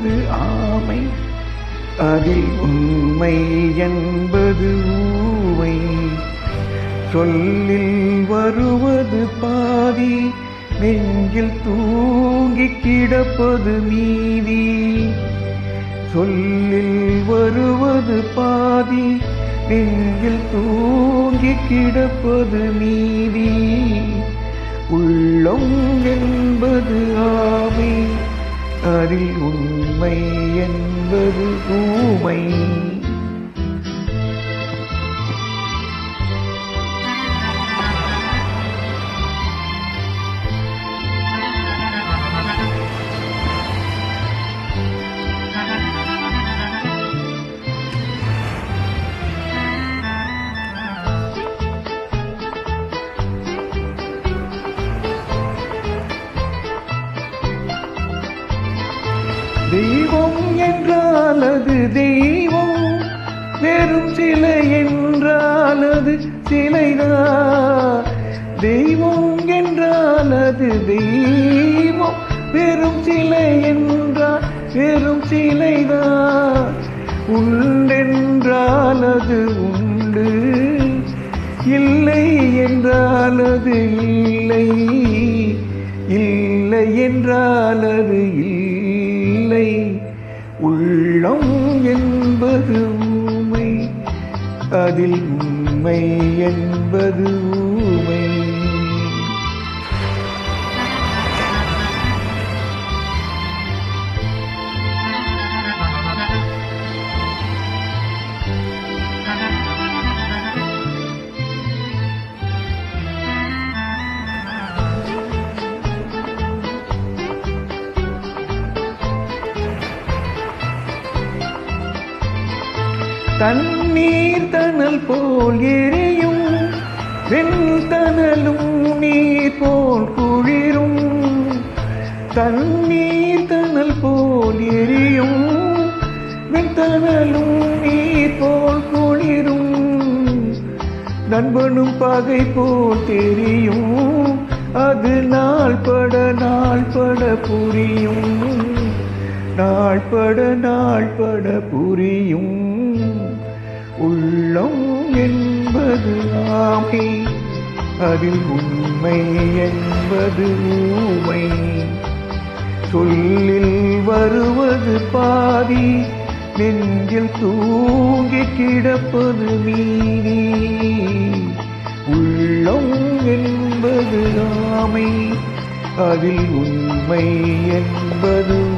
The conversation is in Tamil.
என்பது ஆமை அதில் உண்மை என்பது ஊமை சொல்லில் வருவது பாதி நெஞ்சில் தூங்கி கிடப்பது மீதி சொல்லில் வருவது பாதி நெஞ்சில் தூங்கி கிடப்பது மீதி உள்ளம் என்பது ஆமை அதில் உண்மை என்பது ஊமை தெய்வம் என்றால் அது தெய்வம் வெறும் சிலை என்றால் அது சிலைதான் தெய்வம் என்றால் அது தெய்வம் வெறும் சிலை என்றால் வெறும் சிலைதான் உண்டென்றால் அது உண்டு இல்லை என்றால் அது இல்லை இல்லை என்றால் அது இல்லை உள்ளம் என்பது ஊமை அதில் உண்மை என்பது ஊமை தண்ணீர் தனல் போல் எரியும் வெண்தனலும் நீர் போல் குளிரும் தண்ணீர் தனல் போல் எரியும் வெண்தனலும் நீர் போல் குளிரும் நண்பனும் பகை போல் தெரியும் அது நாள் பட நாள் பட புரியும் நாள் பட நாள் பட புரியும் உள்ளம் என்பது ஆமை அதில் உண்மை என்பது ஊமை சொல்லில் வருவது பாதி நெஞ்சில் தூங்கி கிடப்பது மீதி உள்ளம் என்பது ஆமை அதில் உண்மை என்பது